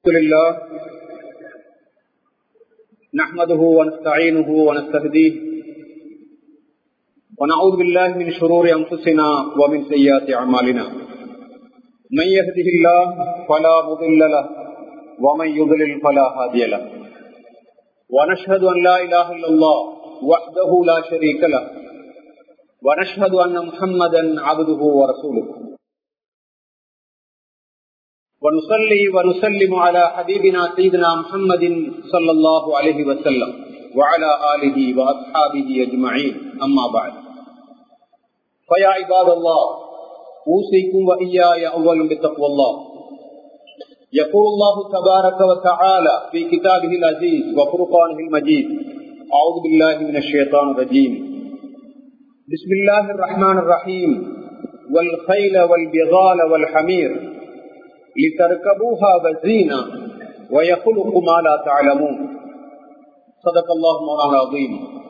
الحمد لله نحمده ونستعينه ونستهديه ونعوذ بالله من شرور أنفسنا ومن سيئات أعمالنا من يهده الله فلا مضل له ومن يضلل فلا هادي له ونشهد أن لا إله إلا الله وحده لا شريك له ونشهد أن محمدا عبده ورسوله ونصلي ونسلم على حبيبنا سيدنا محمد صلى الله عليه وسلم وعلى آله وأصحابه أجمعين أما بعد فيا عباد الله أوصيكم وإياي أولا بتقوى الله يقول الله تبارك وتعالى في كتابه العزيز وفرقانه المجيد أعوذ بالله من الشيطان الرجيم بسم الله الرحمن الرحيم والخيل والبغال والحمير لتركبوها وزينة ويخلق ما لا تعلمون صدق الله مولانا العظيم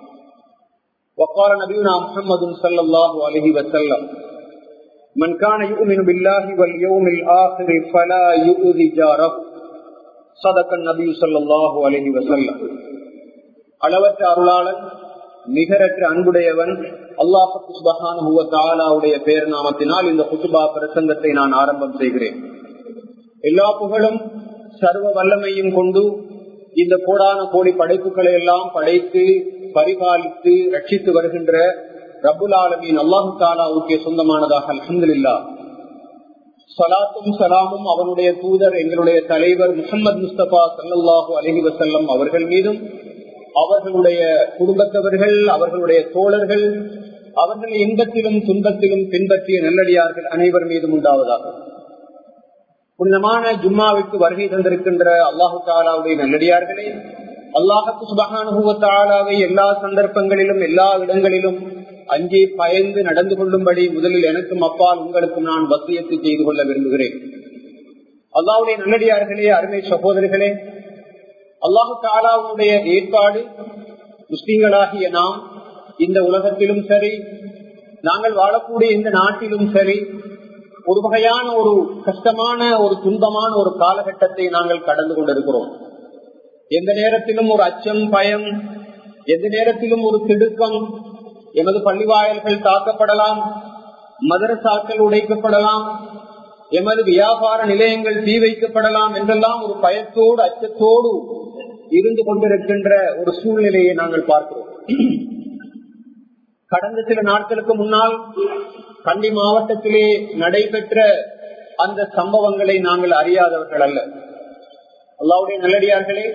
وقال نبينا محمد صلى الله عليه وسلم من كان يؤمن بالله واليوم الآخر فلا يؤذي جاره صدق النبي صلى الله عليه وسلم அளவற்ற அருளாளன் நிகரற்ற அன்புடையவன் அல்லாஹு சுபஹானுடைய பேர் நாமத்தினால் இந்த குத்துபா பிரசங்கத்தை நான் ஆரம்பம் செய்கிறேன் எல்லா புகழும் சர்வ வல்லமையும் கொண்டு இந்த கோடான கோடி படைப்புகளை எல்லாம் படைத்து பரிபாலித்து ரட்சித்து வருகின்ற ரபுல் ஆலமின் அல்லாஹு தாலாவுக்கு சொந்தமானதாக அலமதுல்லா சலாத்தும் சலாமும் அவனுடைய தூதர் எங்களுடைய தலைவர் முகமது முஸ்தபா சல்லாஹூ அலஹி வசல்லம் அவர்கள் மீதும் அவர்களுடைய குடும்பத்தவர்கள் அவர்களுடைய தோழர்கள் அவர்கள் இன்பத்திலும் துன்பத்திலும் பின்பற்றிய நல்லடியார்கள் அனைவர் மீதும் உண்டாவதாக புனிதமான ஜும்மாவுக்கு வருகை தந்திருக்கின்ற அல்லாஹு தாலாவுடைய நல்லடியார்களே அல்லாஹத்து சுபகானுபவத்தாலாவை எல்லா சந்தர்ப்பங்களிலும் எல்லா இடங்களிலும் அங்கே பயந்து நடந்து கொள்ளும்படி முதலில் எனக்கும் அப்பால் உங்களுக்கும் நான் வசியத்தை செய்து கொள்ள விரும்புகிறேன் அல்லாவுடைய நல்லடியார்களே அருமை சகோதரிகளே அல்லாஹு தாலாவுடைய ஏற்பாடு முஸ்லீம்களாகிய நாம் இந்த உலகத்திலும் சரி நாங்கள் வாழக்கூடிய இந்த நாட்டிலும் சரி ஒரு வகையான ஒரு கஷ்டமான ஒரு துன்பமான ஒரு காலகட்டத்தை நாங்கள் கடந்து கொண்டிருக்கிறோம் எந்த நேரத்திலும் ஒரு அச்சம் பயம் எந்த நேரத்திலும் ஒரு திடுக்கம் எமது பள்ளிவாயல்கள் தாக்கப்படலாம் மதரசாக்கள் உடைக்கப்படலாம் எமது வியாபார நிலையங்கள் தீ வைக்கப்படலாம் என்றெல்லாம் ஒரு பயத்தோடு அச்சத்தோடு இருந்து கொண்டிருக்கின்ற ஒரு சூழ்நிலையை நாங்கள் பார்க்கிறோம் கடந்த சில நாட்களுக்கு முன்னால் கண்டி மாவட்டத்திலே நடைபெற்ற அந்த சம்பவங்களை நாங்கள் அறியாதவர்கள் அல்ல அல்லாவுடைய நல்லடியார்களே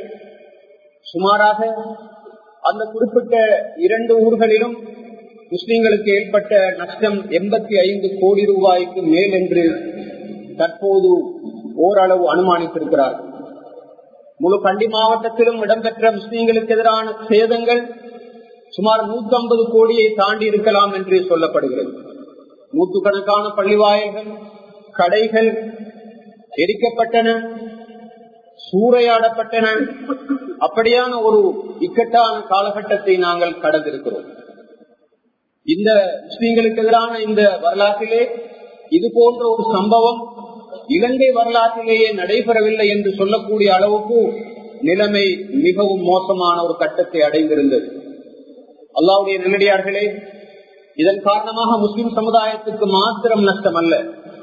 சுமாராக அந்த குறிப்பிட்ட இரண்டு ஊர்களிலும் முஸ்லிம்களுக்கு ஏற்பட்ட நஷ்டம் எண்பத்தி ஐந்து கோடி ரூபாய்க்கு மேல் என்று தற்போது ஓரளவு அனுமானித்திருக்கிறார்கள் முழு கண்டி மாவட்டத்திலும் இடம்பெற்ற முஸ்லிம்களுக்கு எதிரான சேதங்கள் சுமார் நூத்தி ஐம்பது கோடியை தாண்டி இருக்கலாம் என்று சொல்லப்படுகிறது நூற்றுக்கணக்கான பள்ளிவாயல்கள் கடைகள் எரிக்கப்பட்டன சூறையாடப்பட்டன அப்படியான ஒரு இக்கட்டான காலகட்டத்தை நாங்கள் கடந்திருக்கிறோம் இந்த முஸ்லீம்களுக்கு எதிரான இந்த வரலாற்றிலே இது போன்ற ஒரு சம்பவம் இலங்கை வரலாற்றிலேயே நடைபெறவில்லை என்று சொல்லக்கூடிய அளவுக்கு நிலைமை மிகவும் மோசமான ஒரு கட்டத்தை அடைந்திருந்தது அல்லாவுடைய நல்லடியார்களே இதன் காரணமாக முஸ்லிம் சமுதாயத்துக்கு மாத்திரம் நஷ்டம் அல்ல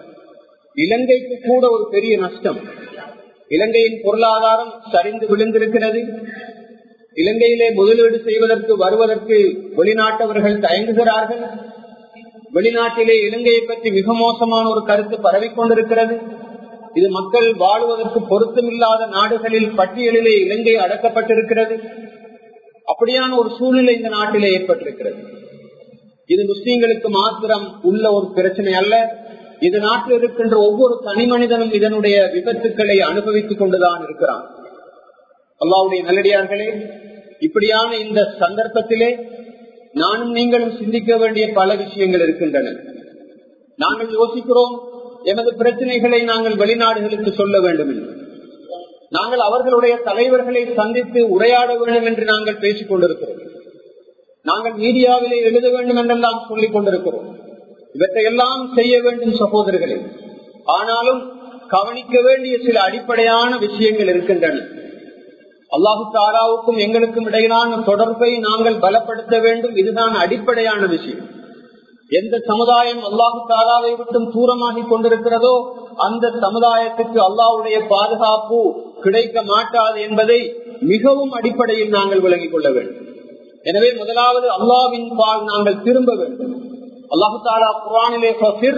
இலங்கைக்கு கூட ஒரு பெரிய நஷ்டம் இலங்கையின் பொருளாதாரம் சரிந்து விழுந்திருக்கிறது இலங்கையிலே முதலீடு செய்வதற்கு வருவதற்கு வெளிநாட்டவர்கள் தயங்குகிறார்கள் வெளிநாட்டிலே இலங்கையை பற்றி மிக மோசமான ஒரு கருத்து பரவிக்கொண்டிருக்கிறது இது மக்கள் வாழ்வதற்கு பொருத்தமில்லாத நாடுகளில் பட்டியலிலே இலங்கை அடக்கப்பட்டிருக்கிறது அப்படியான ஒரு சூழ்நிலை இந்த நாட்டிலே ஏற்பட்டிருக்கிறது இது முஸ்லீம்களுக்கு மாத்திரம் உள்ள ஒரு பிரச்சனை அல்ல இது நாட்டில் இருக்கின்ற ஒவ்வொரு தனி மனிதனும் இதனுடைய விபத்துக்களை அனுபவித்துக் கொண்டுதான் இருக்கிறான் அல்லாவுடைய நல்லடியார்களே இப்படியான இந்த சந்தர்ப்பத்திலே நானும் நீங்களும் சிந்திக்க வேண்டிய பல விஷயங்கள் இருக்கின்றன நாங்கள் யோசிக்கிறோம் எமது பிரச்சனைகளை நாங்கள் வெளிநாடுகளுக்கு சொல்ல வேண்டும் என்று நாங்கள் அவர்களுடைய தலைவர்களை சந்தித்து உரையாட வேண்டும் என்று நாங்கள் பேசிக் கொண்டிருக்கிறோம் நாங்கள் மீடியாவிலே எழுத வேண்டும் என்றெல்லாம் சொல்லிக் கொண்டிருக்கிறோம் இவற்றையெல்லாம் செய்ய வேண்டும் சகோதரர்களே ஆனாலும் கவனிக்க வேண்டிய சில அடிப்படையான விஷயங்கள் இருக்கின்றன அல்லாஹு தாலாவுக்கும் எங்களுக்கும் இடையிலான தொடர்பை நாங்கள் பலப்படுத்த வேண்டும் இதுதான் அடிப்படையான விஷயம் எந்த சமுதாயம் அல்லாஹு தாலாவை விட்டும் தூரமாகி கொண்டிருக்கிறதோ அந்த சமுதாயத்துக்கு அல்லாஹுடைய பாதுகாப்பு கிடைக்க மாட்டாது என்பதை மிகவும் அடிப்படையில் நாங்கள் விளங்கிக் கொள்ள வேண்டும் எனவே முதலாவது அல்லாவின் பால் நாங்கள் திரும்ப வேண்டும் அல்லாஹு தாலா குரானிலே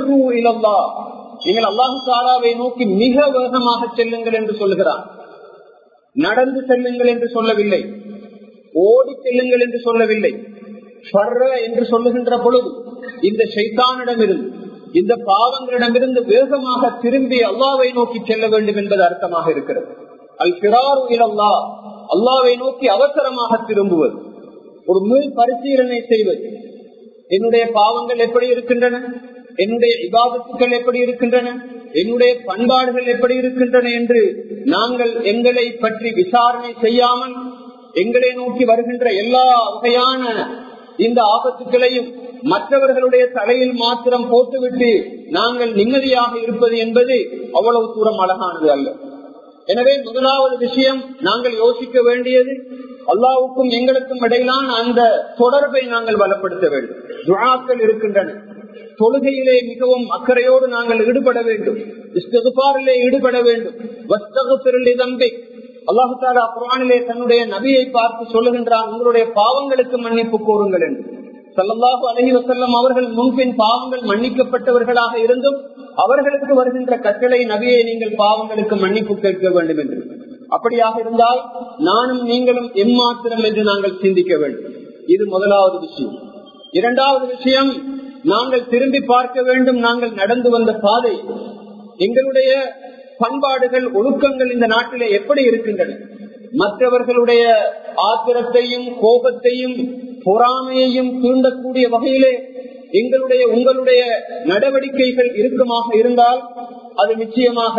நீங்கள் அல்லாஹு தாலாவை நோக்கி மிக வேகமாக செல்லுங்கள் என்று சொல்லுகிறான் நடந்து செல்லுங்கள் என்று சொல்லவில்லை ஓடி செல்லுங்கள் என்று சொல்லவில்லை என்று சொல்லுகின்ற பொழுது இந்த சைத்தானிடமிருந்து இந்த பாவங்களிடமிருந்து வேகமாக திரும்பி அல்லாவை நோக்கி செல்ல வேண்டும் என்பது அர்த்தமாக இருக்கிறது அல் பிராரு இலல்லா அல்லாவை நோக்கி அவசரமாக திரும்புவது ஒரு மீள் பரிசீலனை செய்வது என்னுடைய பாவங்கள் எப்படி இருக்கின்றன என்னுடைய விவாதத்துக்கள் எப்படி இருக்கின்றன என்னுடைய பண்பாடுகள் எப்படி இருக்கின்றன என்று நாங்கள் எங்களை பற்றி விசாரணை செய்யாமல் எங்களை நோக்கி வருகின்ற எல்லா வகையான இந்த ஆபத்துக்களையும் மற்றவர்களுடைய தலையில் மாத்திரம் போட்டுவிட்டு நாங்கள் நிம்மதியாக இருப்பது என்பது அவ்வளவு தூரம் அழகானது அல்ல எனவே முதலாவது விஷயம் நாங்கள் யோசிக்க வேண்டியது அல்லாவுக்கும் எங்களுக்கும் இடையிலான அந்த தொடர்பை நாங்கள் பலப்படுத்த வேண்டும் துழாக்கள் இருக்கின்றன தொழுகையிலே மிகவும் அக்கறையோடு நாங்கள் ஈடுபட வேண்டும் இஸ்தகுபாரிலே ஈடுபட வேண்டும் வஸ்தகு திருளி தம்பி அல்லாஹு தாலா குரானிலே தன்னுடைய நபியை பார்த்து சொல்லுகின்றான் உங்களுடைய பாவங்களுக்கு மன்னிப்பு கோருங்கள் என்று சல்லல்லாஹு அலஹி வசல்லம் அவர்கள் முன்பின் பாவங்கள் மன்னிக்கப்பட்டவர்களாக இருந்தும் அவர்களுக்கு வருகின்ற கட்டளை நபியை நீங்கள் பாவங்களுக்கு மன்னிப்பு கேட்க வேண்டும் என்று அப்படியாக இருந்தால் நானும் நீங்களும் எம்மாத்திரம் என்று நாங்கள் சிந்திக்க வேண்டும் இது முதலாவது விஷயம் இரண்டாவது விஷயம் நாங்கள் திரும்பி பார்க்க வேண்டும் நாங்கள் நடந்து வந்த பாதை எங்களுடைய பண்பாடுகள் ஒழுக்கங்கள் இந்த நாட்டிலே எப்படி இருக்கின்றன மற்றவர்களுடைய ஆத்திரத்தையும் கோபத்தையும் பொறாமையையும் தூண்டக்கூடிய வகையிலே எங்களுடைய உங்களுடைய நடவடிக்கைகள் இறுக்கமாக இருந்தால் அது நிச்சயமாக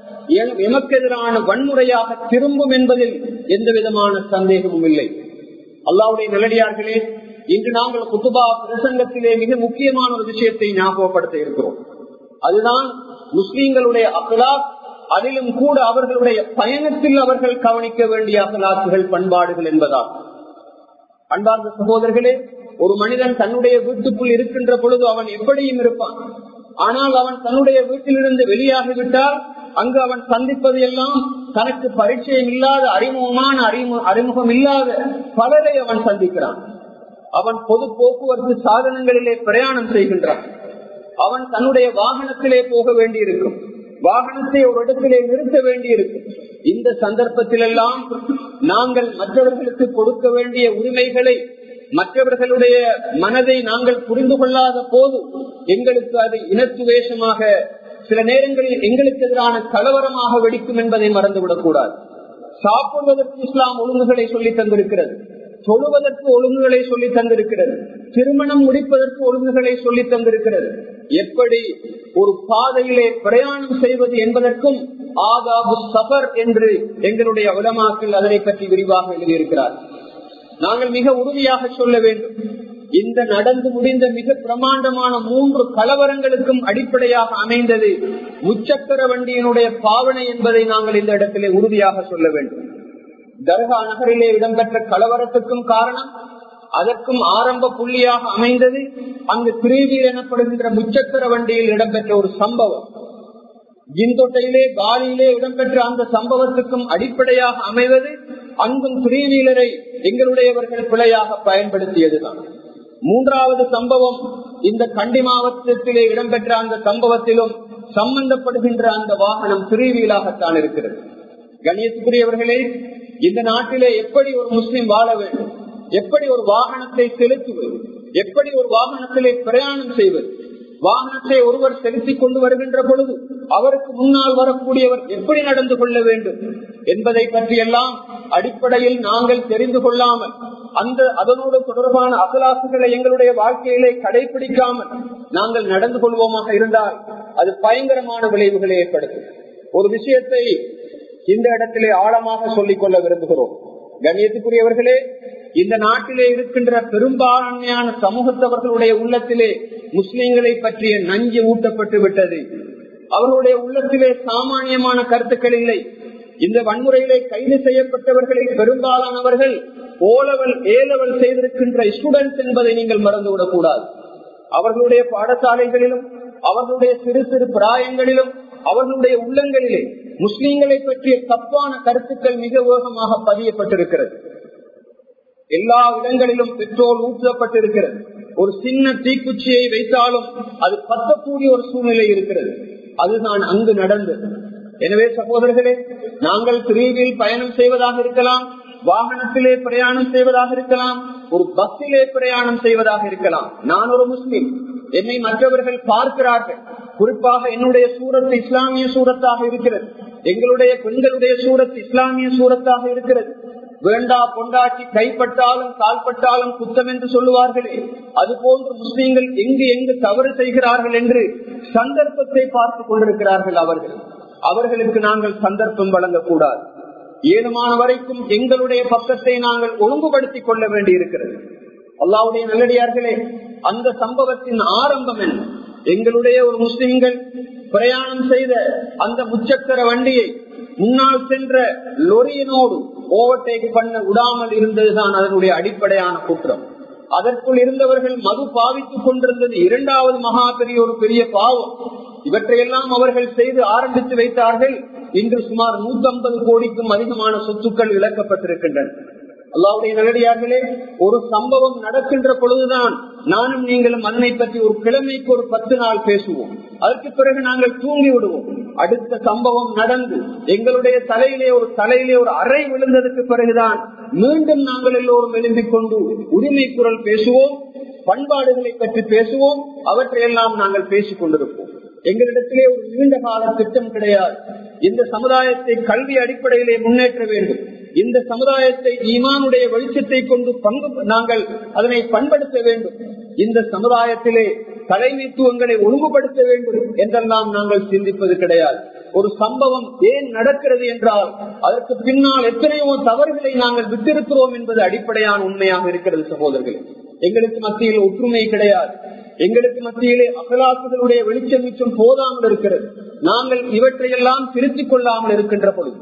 எமக்கு எதிரான வன்முறையாக திரும்பும் என்பதில் எந்த விதமான சந்தேகமும் இல்லை அல்லாவுடைய நல்லடியார்களே இன்று நாங்கள் குத்துபா பிரசங்கத்திலே மிக முக்கியமான ஒரு விஷயத்தை ஞாபகப்படுத்த இருக்கிறோம் அதுதான் முஸ்லீம்களுடைய அகலாக் அதிலும் கூட அவர்களுடைய பயணத்தில் அவர்கள் கவனிக்க வேண்டிய அகலாக்குகள் பண்பாடுகள் என்பதால் அன்பார்ந்த சகோதரர்களே ஒரு மனிதன் தன்னுடைய வீட்டுக்குள் இருக்கின்ற பொழுது அவன் எப்படியும் இருப்பான் ஆனால் அவன் தன்னுடைய வீட்டிலிருந்து வெளியாகிவிட்டால் அங்கு அவன் சந்திப்பது எல்லாம் தனக்கு பரிச்சயம் இல்லாத அறிமுகமான அறிமுகம் இல்லாத பலரை அவன் சந்திக்கிறான் அவன் பொது போக்குவரத்து சாதனங்களிலே பிரயாணம் செய்கின்றான் அவன் தன்னுடைய வாகனத்திலே போக வேண்டியிருக்கும் வாகனத்தை ஒரு இடத்திலே நிறுத்த வேண்டியிருக்கும் இந்த சந்தர்ப்பத்திலெல்லாம் நாங்கள் மற்றவர்களுக்கு கொடுக்க வேண்டிய உரிமைகளை மற்றவர்களுடைய மனதை நாங்கள் புரிந்து கொள்ளாத போது எங்களுக்கு அது இனத்துவேஷமாக சில நேரங்களில் எங்களுக்கு எதிரான கலவரமாக வெடிக்கும் என்பதை மறந்துவிடக் கூடாது சாப்பிடுவதற்கு இஸ்லாம் ஒழுங்குகளை சொல்லி தந்திருக்கிறது தொழுவதற்கு ஒழுங்குகளை சொல்லி தந்திருக்கிறது திருமணம் முடிப்பதற்கு ஒழுங்குகளை சொல்லி தந்திருக்கிறது எப்படி ஒரு பாதையிலே பிரயாணம் செய்வது என்பதற்கும் ஆதாபு சபர் என்று எங்களுடைய உலமாக்கள் அதனை பற்றி விரிவாக எழுதியிருக்கிறார் நாங்கள் மிக உறுதியாக சொல்ல வேண்டும் இந்த நடந்து முடிந்த மிக பிரமாண்டமான மூன்று கலவரங்களுக்கும் அடிப்படையாக அமைந்தது முச்சக்கர வண்டியினுடைய பாவனை என்பதை நாங்கள் இந்த இடத்திலே உறுதியாக சொல்ல வேண்டும் தர்கா நகரிலே இடம்பெற்ற கலவரத்துக்கும் காரணம் அதற்கும் ஆரம்ப புள்ளியாக அமைந்தது அங்கு திரிவீர் எனப்படுகின்ற முச்சக்கர வண்டியில் இடம்பெற்ற ஒரு சம்பவம் ஜிந்தொட்டையிலே காலியிலே இடம்பெற்ற அந்த சம்பவத்துக்கும் அடிப்படையாக அமைவது அங்கும் திரிவீலரை எங்களுடையவர்கள் பிழையாக பயன்படுத்தியதுதான் மூன்றாவது சம்பவம் இந்த கண்டி மாவட்டத்திலே இடம்பெற்ற அந்த சம்பவத்திலும் சம்பந்தப்படுகின்ற அந்த வாகனம் திரிவீலாகத்தான் இருக்கிறது கணியத்துக்குரியவர்களே இந்த நாட்டிலே எப்படி ஒரு முஸ்லிம் வாழ வேண்டும் எப்படி ஒரு வாகனத்தை செலுத்துவது எப்படி ஒரு வாகனத்திலே பிரயாணம் செய்வது வாகனத்தை ஒருவர் செலுத்திக் கொண்டு வருகின்ற பொழுது அவருக்கு முன்னால் வரக்கூடியவர் எப்படி நடந்து கொள்ள வேண்டும் என்பதை பற்றியெல்லாம் அடிப்படையில் நாங்கள் தெரிந்து கொள்ளாமல் அந்த அதனோடு தொடர்பான அகலாசுகளை எங்களுடைய வாழ்க்கையிலே கடைபிடிக்காமல் நாங்கள் நடந்து கொள்வோமாக இருந்தால் அது பயங்கரமான விளைவுகளை ஏற்படுத்தும் ஒரு விஷயத்தை இந்த இடத்திலே ஆழமாக சொல்லிக் கொள்ள விரும்புகிறோம் கண்ணியத்துக்குரியவர்களே இந்த நாட்டிலே இருக்கின்ற பெரும்பான்மையான சமூகத்தவர்களுடைய உள்ளத்திலே முஸ்லிம்களை பற்றிய நஞ்சு ஊட்டப்பட்டு விட்டது அவர்களுடைய உள்ளத்திலே சாமானியமான கருத்துக்கள் இல்லை இந்த வன்முறையிலே கைது செய்யப்பட்டவர்களில் பெரும்பாலானவர்கள் ஓலவல் ஏலவல் செய்திருக்கின்ற ஸ்டூடெண்ட்ஸ் என்பதை நீங்கள் மறந்துவிடக் கூடாது அவர்களுடைய பாடசாலைகளிலும் அவர்களுடைய சிறு சிறு பிராயங்களிலும் அவர்களுடைய உள்ளங்களிலே முஸ்லீம்களை பற்றிய தப்பான கருத்துக்கள் மிக வேகமாக பதியப்பட்டிருக்கிறது எல்லா இடங்களிலும் பெட்ரோல் ஊற்றப்பட்டிருக்கிறது ஒரு சின்ன தீக்குச்சியை வைத்தாலும் அது பத்தக்கூடிய ஒரு சூழ்நிலை இருக்கிறது அதுதான் அங்கு நடந்தது எனவே சகோதரர்களே நாங்கள் திரிவில் பயணம் செய்வதாக இருக்கலாம் வாகனத்திலே பிரயாணம் செய்வதாக இருக்கலாம் ஒரு பஸ்ஸிலே பிரயாணம் செய்வதாக இருக்கலாம் நான் ஒரு முஸ்லிம் என்னை மற்றவர்கள் பார்க்கிறார்கள் குறிப்பாக என்னுடைய சூரத்து இஸ்லாமிய சூரத்தாக இருக்கிறது எங்களுடைய பெண்களுடைய சூரத் இஸ்லாமிய சூரத்தாக இருக்கிறது வேண்டா கொண்டாட்டி கைப்பட்டாலும் கால்பட்டாலும் குத்தம் என்று சொல்லுவார்களே அது போன்று முஸ்லீம்கள் எங்கு எங்கு தவறு செய்கிறார்கள் என்று சந்தர்ப்பத்தை பார்த்துக் கொண்டிருக்கிறார்கள் அவர்கள் அவர்களுக்கு நாங்கள் சந்தர்ப்பம் வழங்கக்கூடாது ஏழுமான வரைக்கும் எங்களுடைய பக்கத்தை நாங்கள் ஒழுங்குபடுத்திக் கொள்ள வேண்டி இருக்கிறது அல்லாவுடைய நல்லடியார்களே அந்த சம்பவத்தின் ஆரம்பம் என்ன எங்களுடைய ஒரு முஸ்லிம்கள் பிரயாணம் செய்த அந்த முச்சக்கர வண்டியை முன்னால் சென்ற லொரியினோடு ஓவர்டேக் பண்ண விடாமல் இருந்ததுதான் அதனுடைய அடிப்படையான குற்றம் அதற்குள் இருந்தவர்கள் மது பாவித்துக் கொண்டிருந்தது இரண்டாவது மகா பெரிய ஒரு பெரிய பாவம் இவற்றையெல்லாம் அவர்கள் செய்து ஆரம்பித்து வைத்தார்கள் இன்று சுமார் நூத்தி ஐம்பது கோடிக்கும் அதிகமான சொத்துக்கள் இழக்கப்பட்டிருக்கின்றன அல்லாவுடைய நல்லடியார்களே ஒரு சம்பவம் நடக்கின்ற பொழுதுதான் நானும் நீங்களும் அதனை பற்றி ஒரு கிழமைக்கு ஒரு பத்து நாள் பேசுவோம் அதற்கு பிறகு நாங்கள் தூங்கி விடுவோம் அடுத்த சம்பவம் நடந்து எங்களுடைய தலையிலே ஒரு தலையிலே ஒரு அறை விழுந்ததுக்கு பிறகுதான் மீண்டும் நாங்கள் எல்லோரும் எழுந்திக் கொண்டு உரிமை குரல் பேசுவோம் பண்பாடுகளை பற்றி பேசுவோம் அவற்றையெல்லாம் நாங்கள் பேசிக் கொண்டிருப்போம் எங்களிடத்திலே ஒரு நீண்ட கால திட்டம் கிடையாது இந்த சமுதாயத்தை கல்வி அடிப்படையிலே முன்னேற்ற வேண்டும் இந்த சமுதாயத்தை ஈமானுடைய வெளிச்சத்தை கொண்டு பங்கு நாங்கள் அதனை பண்படுத்த வேண்டும் இந்த சமுதாயத்திலே தலைமைத்துவங்களை ஒழுங்குபடுத்த வேண்டும் என்றெல்லாம் நாங்கள் சிந்திப்பது கிடையாது ஒரு சம்பவம் ஏன் நடக்கிறது என்றால் அதற்கு பின்னால் எத்தனையோ தவறுகளை நாங்கள் விட்டிருக்கிறோம் என்பது அடிப்படையான உண்மையாக இருக்கிறது சகோதரர்கள் எங்களுக்கு மத்தியில் ஒற்றுமை கிடையாது எங்களுக்கு மத்தியிலே அகலாக்குகளுடைய வெளிச்சம் மிச்சம் போதாமல் இருக்கிறது நாங்கள் இவற்றையெல்லாம் திருத்திக் கொள்ளாமல் இருக்கின்ற பொழுது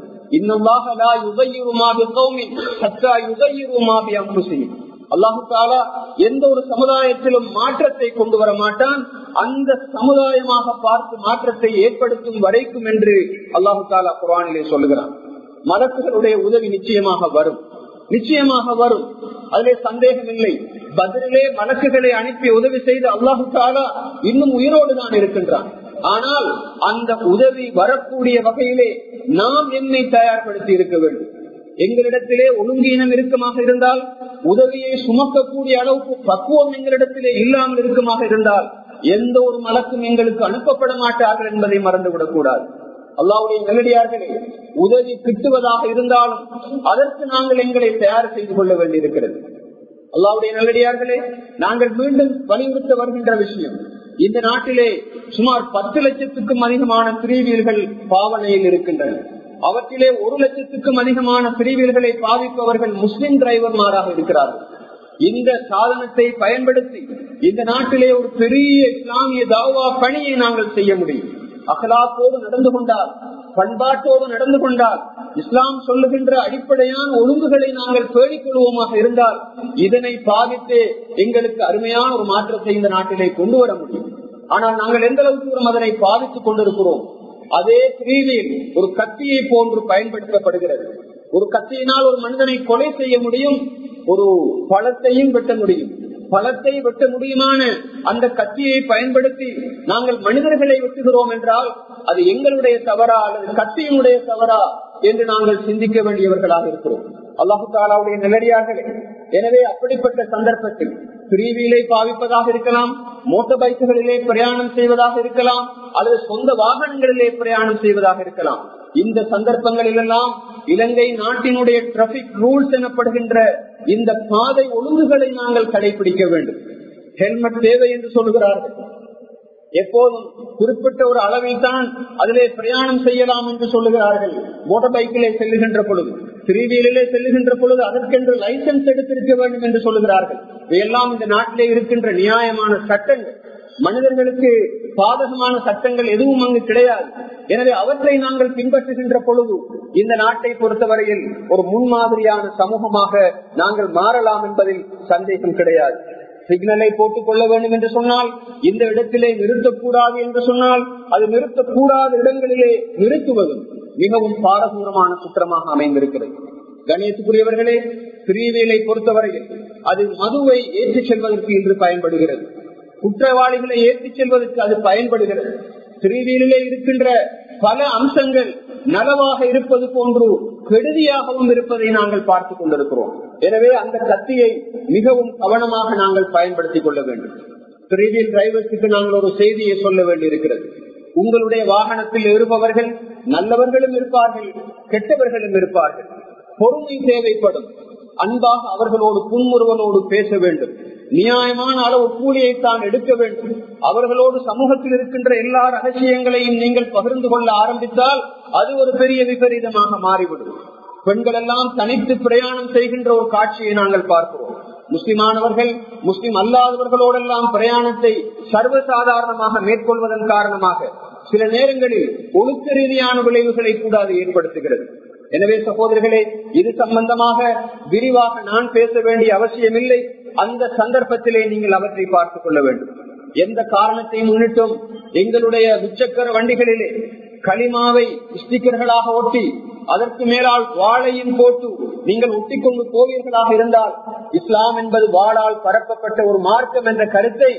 அல்லாஹு தாலா எந்த ஒரு சமுதாயத்திலும் மாற்றத்தை கொண்டு வர மாட்டான் அந்த சமுதாயமாக பார்த்து மாற்றத்தை ஏற்படுத்தும் வரைக்கும் என்று அல்லாஹு தாலா குரானிலே சொல்லுகிறான் மலக்குகளுடைய உதவி நிச்சயமாக வரும் நிச்சயமாக வரும் அதிலே சந்தேகம் இல்லை பதிலே மலக்குகளை அனுப்பி உதவி செய்து அல்லாஹு தாலா இன்னும் உயிரோடு தான் இருக்கின்றான் ஆனால் அந்த உதவி வரக்கூடிய வகையிலே நாம் என்னை தயார்படுத்தி இருக்க வேண்டும் எங்களிடத்திலே ஒழுங்கீனம் இறுக்கமாக இருந்தால் உதவியை சுமக்கக்கூடிய அளவுக்கு பக்குவம் எங்களிடத்திலே இல்லாமல் இருக்குமாக இருந்தால் எந்த ஒரு மலக்கும் எங்களுக்கு அனுப்பப்பட மாட்டார்கள் என்பதை மறந்துவிடக் கூடாது அல்லாவுடைய நல்லடியார்களே உதவி கிட்டுவதாக இருந்தாலும் அதற்கு நாங்கள் எங்களை தயார் செய்து கொள்ள வேண்டியிருக்கிறது அல்லாவுடைய நல்லடியார்களே நாங்கள் மீண்டும் வலியுறுத்த வருகின்ற விஷயம் இந்த நாட்டிலே சுமார் பத்து லட்சத்துக்கும் அதிகமான பிரிவியல்கள் பாவனையில் இருக்கின்றன அவற்றிலே ஒரு லட்சத்துக்கும் அதிகமான பிரிவியல்களை பாவிப்பவர்கள் முஸ்லிம் டிரைவர்மாராக இருக்கிறார்கள் இந்த சாதனத்தை பயன்படுத்தி இந்த நாட்டிலே ஒரு பெரிய இஸ்லாமிய தாவா பணியை நாங்கள் செய்ய முடியும் அகலாத்தோடு நடந்து கொண்டால் பண்பாட்டோடு நடந்து கொண்டால் இஸ்லாம் சொல்லுகின்ற அடிப்படையான ஒழுங்குகளை நாங்கள் பேணிக் கொள்வோமாக இருந்தால் இதனை பாவித்து எங்களுக்கு அருமையான ஒரு மாற்றத்தை இந்த நாட்டிலே கொண்டு வர முடியும் ஆனால் நாங்கள் எந்த அளவுக்கு தூரம் அதனை பாவித்துக் கொண்டிருக்கிறோம் அதே பிரிவில் ஒரு கத்தியை போன்று பயன்படுத்தப்படுகிறது ஒரு கத்தியினால் ஒரு மனிதனை கொலை செய்ய முடியும் ஒரு பழத்தையும் வெட்ட முடியும் பழத்தை வெட்ட முடியுமான அந்த கத்தியை பயன்படுத்தி நாங்கள் மனிதர்களை வெட்டுகிறோம் என்றால் அது எங்களுடைய தவறா அல்லது கத்தியினுடைய தவறா என்று நாங்கள் சிந்திக்க வேண்டியவர்களாக இருக்கிறோம் அல்லாஹு தாலாவுடைய நிலடியார்களே எனவே அப்படிப்பட்ட சந்தர்ப்பத்தில் பிரிவிலை பாவிப்பதாக இருக்கலாம் மோட்டார் பைக்குகளிலே பிரயாணம் செய்வதாக இருக்கலாம் அல்லது சொந்த வாகனங்களிலே பிரயாணம் செய்வதாக இருக்கலாம் இந்த சந்தர்ப்பங்களில் எல்லாம் இலங்கை நாட்டினுடைய டிராபிக் ரூல்ஸ் எனப்படுகின்ற இந்த பாதை ஒழுங்குகளை நாங்கள் கடைபிடிக்க வேண்டும் ஹெல்மெட் தேவை என்று சொல்லுகிறார்கள் எப்போதும் குறிப்பிட்ட ஒரு அளவில் தான் அதிலே பிரயாணம் செய்யலாம் என்று சொல்லுகிறார்கள் மோட்டார் பைக்கிலே செல்லுகின்ற பொழுது திரிவியலிலே செல்லுகின்ற பொழுது அதற்கென்று லைசன்ஸ் எடுத்திருக்க வேண்டும் என்று சொல்லுகிறார்கள் இவையெல்லாம் இந்த நாட்டிலே இருக்கின்ற நியாயமான சட்டங்கள் மனிதர்களுக்கு பாதகமான சட்டங்கள் எதுவும் அங்கு கிடையாது எனவே அவற்றை நாங்கள் பின்பற்றுகின்ற பொழுது இந்த நாட்டை பொறுத்தவரையில் ஒரு முன்மாதிரியான சமூகமாக நாங்கள் மாறலாம் என்பதில் சந்தேகம் கிடையாது சிக்னலை போட்டுக் கொள்ள வேண்டும் என்று சொன்னால் இந்த இடத்திலே நிறுத்தக்கூடாது என்று சொன்னால் அது நிறுத்தக்கூடாத இடங்களிலே நிறுத்துவதும் மிகவும் பாரதூரமான குற்றமாக அமைந்திருக்கிறது கணேசுக்குரியவர்களே பிரிவியலை பொறுத்தவரையில் அது மதுவை ஏற்றிச் செல்வதற்கு இன்று பயன்படுகிறது குற்றவாளிகளை ஏற்றிச் செல்வதற்கு அது பயன்படுகிறது பிரிவியலிலே இருக்கின்ற பல அம்சங்கள் நலவாக இருப்பது போன்று கெடுதியாகவும் இருப்பதை நாங்கள் பார்த்துக் கொண்டிருக்கிறோம் எனவே அந்த கத்தியை மிகவும் கவனமாக நாங்கள் பயன்படுத்திக் கொள்ள வேண்டும் பிரிவியல் டிரைவர்ஸுக்கு நாங்கள் ஒரு செய்தியை சொல்ல வேண்டியிருக்கிறது உங்களுடைய வாகனத்தில் இருப்பவர்கள் நல்லவர்களும் இருப்பார்கள் கெட்டவர்களும் இருப்பார்கள் பொறுமை தேவைப்படும் அன்பாக அவர்களோடு புன்முறுவலோடு பேச வேண்டும் நியாயமான அளவு கூலியை தான் எடுக்க வேண்டும் அவர்களோடு சமூகத்தில் இருக்கின்ற எல்லா ரகசியங்களையும் நீங்கள் பகிர்ந்து கொள்ள ஆரம்பித்தால் அது ஒரு பெரிய விபரீதமாக மாறிவிடும் பெண்கள் எல்லாம் தனித்து பிரயாணம் செய்கின்ற ஒரு காட்சியை நாங்கள் பார்க்கிறோம் முஸ்லிமானவர்கள் முஸ்லிம் அல்லாதவர்களோடெல்லாம் பிரயாணத்தை சர்வசாதாரணமாக மேற்கொள்வதன் காரணமாக சில நேரங்களில் ஒழுக்க ரீதியான விளைவுகளை கூட அது ஏற்படுத்துகிறது எனவே சகோதரர்களே இது சம்பந்தமாக விரிவாக நான் பேச வேண்டிய அவசியமில்லை அந்த சந்தர்ப்பத்திலே நீங்கள் அவற்றை பார்த்துக் கொள்ள வேண்டும் எந்த காரணத்தை முன்னிட்டும் எங்களுடைய முச்சக்கர வண்டிகளிலே களிமாவை ஸ்டிக்கர்களாக ஒட்டி அதற்கு மேலால் வாழையும் போட்டு நீங்கள் ஒட்டிக்கொண்டு போவீர்களாக இருந்தால் இஸ்லாம் என்பது வாழால் பரப்பப்பட்ட ஒரு மார்க்கம் என்ற கருத்தை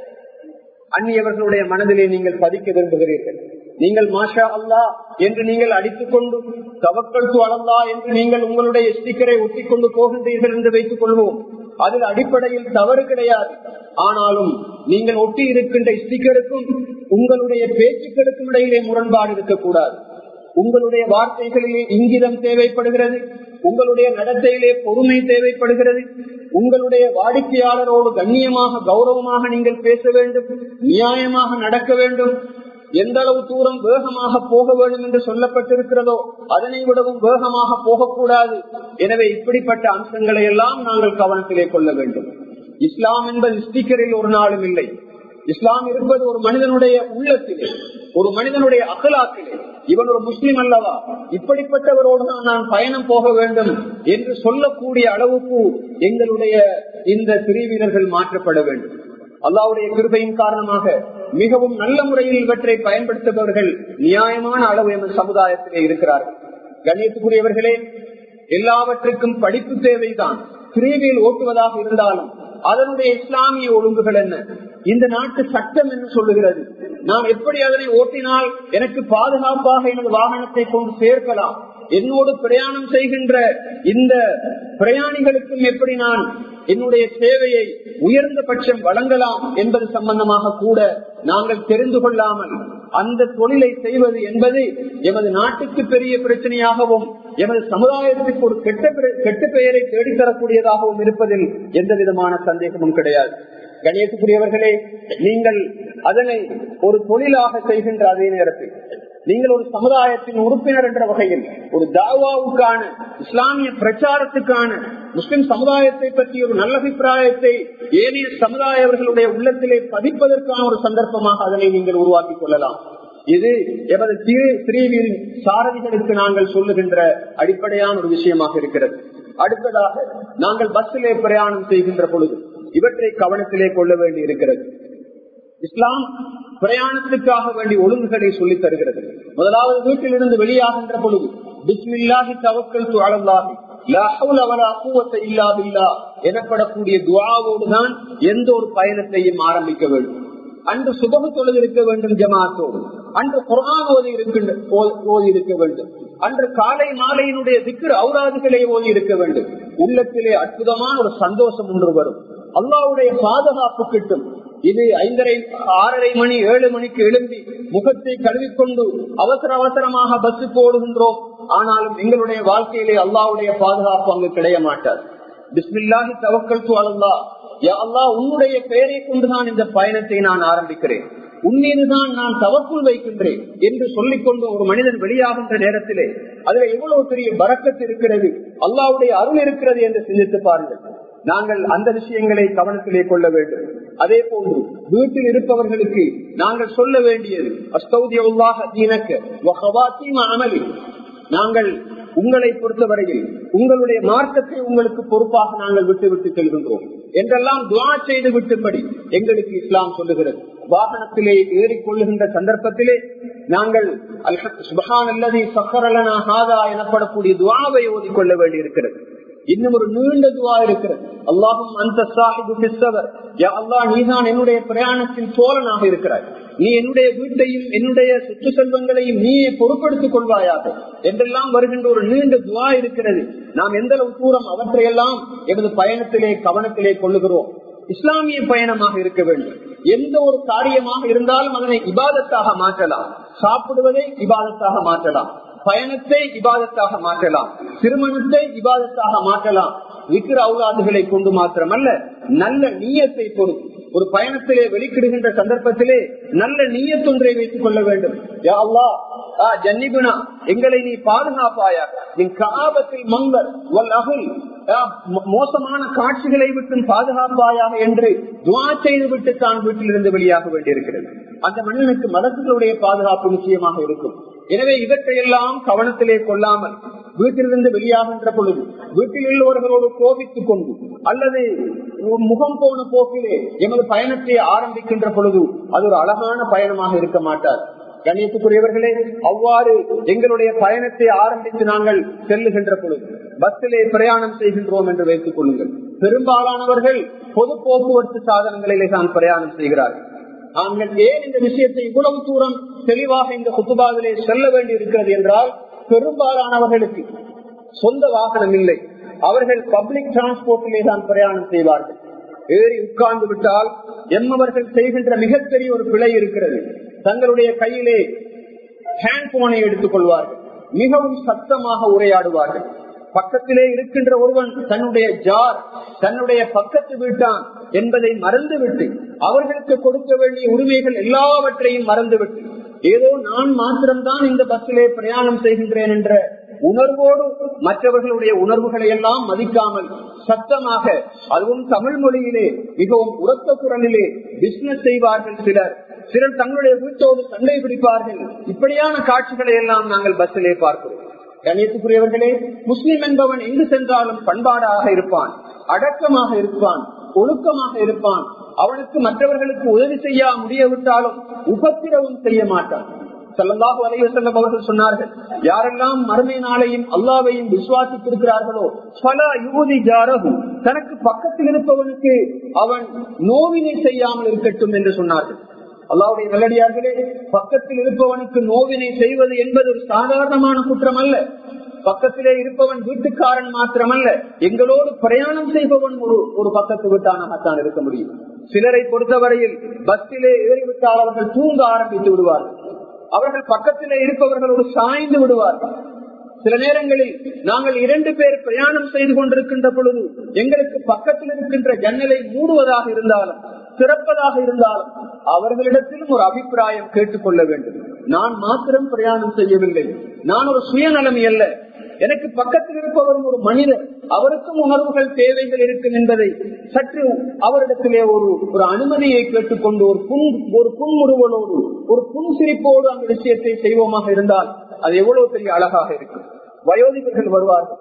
அந்நியவர்களுடைய மனதிலே நீங்கள் பதிக்க விரும்புகிறீர்கள் நீங்கள் மாஷா அல்லா என்று நீங்கள் அடித்துக் கொண்டு தவக்கல் அளந்தா என்று நீங்கள் உங்களுடைய ஸ்டிக்கரை ஒட்டிக்கொண்டு போகின்றீர்கள் என்று வைத்துக் கொள்வோம் அதில் அடிப்படையில் தவறு கிடையாது ஆனாலும் நீங்கள் ஒட்டி இருக்கின்ற ஸ்டிக்கருக்கும் உங்களுடைய பேச்சுக்களுக்கும் இடையிலே முரண்பாடு இருக்கக்கூடாது உங்களுடைய வார்த்தைகளிலே இங்கிதம் தேவைப்படுகிறது உங்களுடைய நடத்தையிலே பொறுமை தேவைப்படுகிறது உங்களுடைய வாடிக்கையாளரோடு கண்ணியமாக கௌரவமாக நீங்கள் பேச வேண்டும் நியாயமாக நடக்க வேண்டும் எந்த அளவு தூரம் வேகமாக போக வேண்டும் என்று சொல்லப்பட்டிருக்கிறதோ அதனை விடவும் வேகமாக போகக்கூடாது எனவே இப்படிப்பட்ட அம்சங்களை எல்லாம் நாங்கள் கவனத்திலே கொள்ள வேண்டும் இஸ்லாம் என்பது ஸ்பீக்கரில் ஒரு நாளும் இல்லை இஸ்லாம் இருப்பது ஒரு மனிதனுடைய உள்ளத்திலே ஒரு மனிதனுடைய அகலாக்கிலே இவன் ஒரு முஸ்லிம் அல்லவா இப்படிப்பட்டவரோடு தான் நான் பயணம் போக வேண்டும் என்று சொல்லக்கூடிய அளவுக்கு எங்களுடைய இந்த பிரிவினர்கள் மாற்றப்பட வேண்டும் அல்லாவுடைய கிருபையின் காரணமாக மிகவும் நல்ல முறையில் இவற்றை பயன்படுத்துபவர்கள் நியாயமான அளவு எமது சமுதாயத்திலே இருக்கிறார்கள் கண்ணியத்துக்குரியவர்களே எல்லாவற்றுக்கும் படிப்பு தேவைதான் பிரிவில் ஓட்டுவதாக இருந்தாலும் அதனுடைய இஸ்லாமிய ஒழுங்குகள் என்ன இந்த நாட்டு சட்டம் என்ன சொல்லுகிறது நான் எப்படி அதனை ஓட்டினால் எனக்கு பாதுகாப்பாக எனது வாகனத்தை கொண்டு சேர்க்கலாம் என்னோடு பிரயாணம் செய்கின்ற இந்த பிரயாணிகளுக்கும் எப்படி நான் என்னுடைய சேவையை உயர்ந்த பட்சம் வழங்கலாம் என்பது சம்பந்தமாக கூட நாங்கள் தெரிந்து கொள்ளாமல் அந்த தொழிலை செய்வது என்பது எமது நாட்டுக்கு பெரிய பிரச்சனையாகவும் எமது சமுதாயத்துக்கு ஒரு கெட்ட கெட்ட பெயரை தேடித்தரக்கூடியதாகவும் இருப்பதில் எந்த விதமான சந்தேகமும் கிடையாது கணேசக்குரியவர்களே நீங்கள் அதனை ஒரு தொழிலாக செய்கின்ற அதே நேரத்தில் நீங்கள் ஒரு சமுதாயத்தின் உறுப்பினர் என்ற வகையில் ஒரு தாவாவுக்கான இஸ்லாமிய பிரச்சாரத்துக்கான முஸ்லிம் சமுதாயத்தை பற்றி ஒரு நல்ல அபிப்பிராயத்தை ஏனைய சமுதாயவர்களுடைய உள்ளத்திலே பதிப்பதற்கான ஒரு சந்தர்ப்பமாக அதனை நீங்கள் உருவாக்கிக் கொள்ளலாம் இது எமது திரிவில் சாரதிகளுக்கு நாங்கள் சொல்லுகின்ற அடிப்படையான ஒரு விஷயமாக இருக்கிறது அடுத்ததாக நாங்கள் பஸ்ஸிலே பிரயாணம் செய்கின்ற பொழுது இவற்றை கவனத்திலே கொள்ள வேண்டி இருக்கிறது இஸ்லாம் பிரயாணத்துக்காக வேண்டிய ஒழுங்குகளை சொல்லித் தருகிறது முதலாவது வீட்டிலிருந்து வெளியாகின்ற பொழுது பிஸ்மில்லாஹி தவக்கல் துழலாகி எனப்படக்கூடிய துவாவோடு தான் எந்த ஒரு பயணத்தையும் ஆரம்பிக்க வேண்டும் அன்று சுபகு தொழுது இருக்க வேண்டும் ஜமாத்தோடு அன்று குரான் ஓதி இருக்கின்ற ஓதி இருக்க வேண்டும் அன்று காலை மாலையினுடைய திக்கு ஔராதுகளை ஓதி இருக்க வேண்டும் உள்ளத்திலே அற்புதமான ஒரு சந்தோஷம் ஒன்று வரும் அல்லாவுடைய பாதுகாப்பு கிட்டும் இது ஐந்தரை ஆறரை மணி ஏழு மணிக்கு எழும்பி முகத்தை கழுவிக்கொண்டு அவசர அவசரமாக பஸ்ஸு போடுகின்றோம் ஆனாலும் எங்களுடைய வாழ்க்கையிலே அல்லாவுடைய பாதுகாப்பு அங்கு கிடைய மாட்டார் பிஸ்மில்லாஹி தவக்கல் அல்லா அல்லா உன்னுடைய பெயரை கொண்டுதான் இந்த பயணத்தை நான் ஆரம்பிக்கிறேன் உன்மீதுதான் நான் தவக்குள் வைக்கின்றேன் என்று சொல்லிக்கொண்டு ஒரு மனிதன் வெளியாகின்ற நேரத்திலே அதுல எவ்வளவு பெரிய பறக்கத்து இருக்கிறது அல்லாவுடைய அருள் இருக்கிறது என்று சிந்தித்து பாருங்கள் நாங்கள் அந்த விஷயங்களை கவனத்திலே கொள்ள வேண்டும் அதே போன்று வீட்டில் இருப்பவர்களுக்கு நாங்கள் சொல்ல வேண்டியது அமலி நாங்கள் உங்களை பொறுத்தவரையில் உங்களுடைய மார்க்கத்தை உங்களுக்கு பொறுப்பாக நாங்கள் விட்டு விட்டு செல்கின்றோம் என்றெல்லாம் துவா செய்து விட்டும்படி எங்களுக்கு இஸ்லாம் சொல்லுகிறது வாகனத்திலே ஏறிக்கொள்ளுகின்ற சந்தர்ப்பத்திலே நாங்கள் சுபகான் அல்லது சக்கரலனா ஹாதா எனப்படக்கூடிய துவாவை ஓதிக்கொள்ள வேண்டி இருக்கிறது இன்னும் ஒரு நீண்ட துவா இருக்கிறது அல்லாஹும் அந்த சாஹிபு அல்லா நீதான் என்னுடைய பிரயாணத்தின் தோழனாக இருக்கிறாய் நீ என்னுடைய வீட்டையும் என்னுடைய சுற்று செல்வங்களையும் நீயே பொறுப்படுத்திக் கொள்வாயாக என்றெல்லாம் வருகின்ற ஒரு நீண்ட துவா இருக்கிறது நாம் எந்த அளவு தூரம் அவற்றையெல்லாம் எனது பயணத்திலே கவனத்திலே கொள்ளுகிறோம் இஸ்லாமிய பயணமாக இருக்க வேண்டும் எந்த ஒரு காரியமாக இருந்தாலும் அதனை இபாதத்தாக மாற்றலாம் சாப்பிடுவதை இபாதத்தாக மாற்றலாம் பயணத்தை இபாதத்தாக மாற்றலாம் திருமணத்தை இபாதத்தாக மாற்றலாம் விக்கிர அவுலாதுகளை கொண்டு மாத்திரமல்ல நல்ல நீயத்தை பொறுத்து ஒரு பயணத்திலே வெளிக்கிடுகின்ற சந்தர்ப்பத்திலே நல்ல நீயத்தொன்றை வைத்துக் கொள்ள வேண்டும் ஜன்னிகுணா எங்களை நீ பாதுகாப்பாயாக நீ காபத்தில் மங்கர் அகுல் மோசமான காட்சிகளை விட்டு பாதுகாப்பாயாக என்று துவா செய்து விட்டு தான் வீட்டிலிருந்து வெளியாக வேண்டியிருக்கிறது அந்த மனிதனுக்கு மதத்தினுடைய பாதுகாப்பு நிச்சயமாக இருக்கும் எனவே இவற்றையெல்லாம் கவனத்திலே கொள்ளாமல் வீட்டிலிருந்து வெளியாகின்ற பொழுது வீட்டில் உள்ளவர்களோடு கோபித்துக் கொண்டு அல்லது முகம் போன போக்கிலே எமது பயணத்தை ஆரம்பிக்கின்ற பொழுது அது ஒரு அழகான பயணமாக இருக்க மாட்டார் கண்ணியத்துக்குரியவர்களே அவ்வாறு எங்களுடைய பயணத்தை ஆரம்பித்து நாங்கள் செல்லுகின்ற பொழுது பஸ்ஸிலே பிரயாணம் செய்கின்றோம் என்று வைத்துக் கொள்ளுங்கள் பெரும்பாலானவர்கள் பொது போக்குவரத்து சாதனங்களிலே தான் பிரயாணம் செய்கிறார்கள் நாங்கள் ஏன் இந்த விஷயத்தை இவ்வளவு தூரம் தெளிவாக இந்த குத்துபாவிலே செல்ல வேண்டி இருக்கிறது என்றால் பெரும்பாலானவர்களுக்கு சொந்த வாகனம் இல்லை அவர்கள் பப்ளிக் டிரான்ஸ்போர்ட்டிலே தான் பிரயாணம் செய்வார்கள் ஏறி உட்கார்ந்து விட்டால் எம்மவர்கள் செய்கின்ற மிகப்பெரிய ஒரு பிழை இருக்கிறது தங்களுடைய கையிலே ஹேண்ட் போனை எடுத்துக் கொள்வார்கள் மிகவும் சத்தமாக உரையாடுவார்கள் பக்கத்திலே இருக்கின்ற ஒருவன் தன்னுடைய ஜார் தன்னுடைய பக்கத்து வீட்டான் என்பதை மறந்துவிட்டு அவர்களுக்கு கொடுக்க வேண்டிய உரிமைகள் எல்லாவற்றையும் மறந்துவிட்டு ஏதோ நான் மாத்திரம்தான் இந்த பஸ்ஸிலே பிரயாணம் செய்கின்றேன் என்ற உணர்வோடு மற்றவர்களுடைய உணர்வுகளை எல்லாம் மதிக்காமல் சத்தமாக அதுவும் தமிழ் மொழியிலே மிகவும் உரத்த குரலிலே பிசினஸ் செய்வார்கள் சிலர் சிலர் தங்களுடைய வீட்டோடு சண்டை பிடிப்பார்கள் இப்படியான காட்சிகளை எல்லாம் நாங்கள் பஸ்ஸிலே பார்க்கிறோம் கணியத்துக்குரியவர்களே முஸ்லிம் என்பவன் எங்கு சென்றாலும் பண்பாடாக இருப்பான் அடக்கமாக இருப்பான் ஒழுக்கமாக இருப்பான் அவனுக்கு மற்றவர்களுக்கு உதவி செய்ய முடியவிட்டாலும் உபத்திரவும் செய்ய மாட்டான் செல்லந்தாக வலைய செல்லம் அவர்கள் சொன்னார்கள் யாரெல்லாம் மறுமை நாளையும் அல்லாவையும் விசுவாசித்திருக்கிறார்களோ பல யூதி ஜாரகும் தனக்கு பக்கத்தில் இருப்பவனுக்கு அவன் நோவினை செய்யாமல் இருக்கட்டும் என்று சொன்னார்கள் அல்லாவுடைய நல்லடியார்களே பக்கத்தில் இருப்பவனுக்கு நோவினை செய்வது என்பது ஒரு சாதாரணமான குற்றம் அல்ல பக்கத்திலே இருப்பவன் வீட்டுக்காரன் மாத்திரமல்ல எங்களோடு பிரயாணம் செய்பவன் ஒரு ஒரு பக்கத்து வீட்டானாகத்தான் இருக்க முடியும் சிலரை பொறுத்தவரையில் பஸ்ஸிலே ஏறிவிட்டால் அவர்கள் தூங்க ஆரம்பித்து விடுவார்கள் அவர்கள் பக்கத்திலே இருப்பவர்களோடு சாய்ந்து விடுவார்கள் சில நேரங்களில் நாங்கள் இரண்டு பேர் பிரயாணம் செய்து கொண்டிருக்கின்ற பொழுது எங்களுக்கு பக்கத்தில் இருக்கின்ற ஜன்னலை மூடுவதாக இருந்தாலும் திறப்பதாக இருந்தாலும் அவர்களிடத்திலும் ஒரு அபிப்பிராயம் கேட்டுக்கொள்ள வேண்டும் நான் மாத்திரம் பிரயாணம் செய்யவில்லை நான் ஒரு சுயநலமி அல்ல எனக்கு பக்கத்தில் இருப்பவரும் ஒரு மனிதர் அவருக்கும் உணர்வுகள் தேவைகள் இருக்கும் என்பதை சற்று அவரிடத்திலே ஒரு ஒரு அனுமதியை கேட்டுக்கொண்டு ஒரு புன் ஒரு புன்முறுவலோடு ஒரு புன்சிரிப்போடு அந்த விஷயத்தை செய்வோமாக இருந்தால் அது எவ்வளவு பெரிய அழகாக இருக்கும் வயோதிகர்கள் வருவார்கள்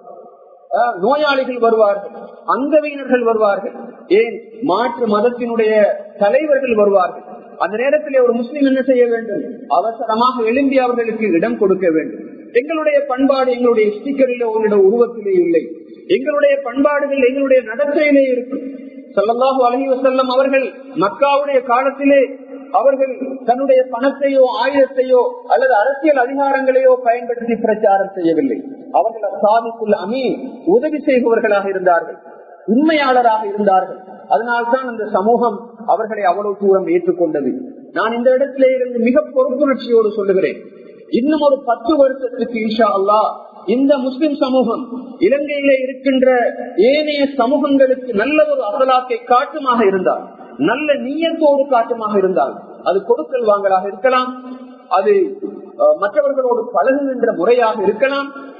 நோயாளிகள் வருவார்கள் அங்கவீனர்கள் வருவார்கள் ஏன் மாற்று மதத்தினுடைய தலைவர்கள் வருவார்கள் அந்த நேரத்திலே ஒரு முஸ்லீம் என்ன செய்ய வேண்டும் அவசரமாக எழும்பி அவர்களுக்கு இடம் கொடுக்க வேண்டும் எங்களுடைய பண்பாடு எங்களுடைய ஸ்டிக்கரிலே உங்களுடைய உருவத்திலே இல்லை எங்களுடைய பண்பாடுகள் எங்களுடைய நடத்தையிலே இருக்கும் சொல்லல்லாஹு அலஹி வசல்லம் அவர்கள் மக்காவுடைய காலத்திலே அவர்கள் தன்னுடைய பணத்தையோ ஆயுதத்தையோ அல்லது அரசியல் அதிகாரங்களையோ பயன்படுத்தி பிரச்சாரம் செய்யவில்லை அவர்கள் சாதிக்குள்ள அமீ உதவி செய்பவர்களாக இருந்தார்கள் உண்மையாளராக இருந்தார்கள் அதனால்தான் அந்த சமூகம் அவர்களை அவ்வளவு தூரம் ஏற்றுக்கொண்டது நான் இந்த இடத்திலே இருந்து மிக பொறுப்புணர்ச்சியோடு சொல்லுகிறேன் இன்னும் ஒரு பத்து வருஷத்துக்கு இன்ஷா அல்லா இந்த முஸ்லிம் சமூகம் இலங்கையிலே இருக்கின்ற ஏனைய சமூகங்களுக்கு நல்ல ஒரு அசலாக்கை காட்டுமாக இருந்தால் நல்ல நீயத்தோடு காட்டுமாக இருந்தால் அது கொடுக்கல் வாங்கலாக இருக்கலாம் அது மற்றவர்களோடு பழகுகின்ற முறையாக இருக்கலாம்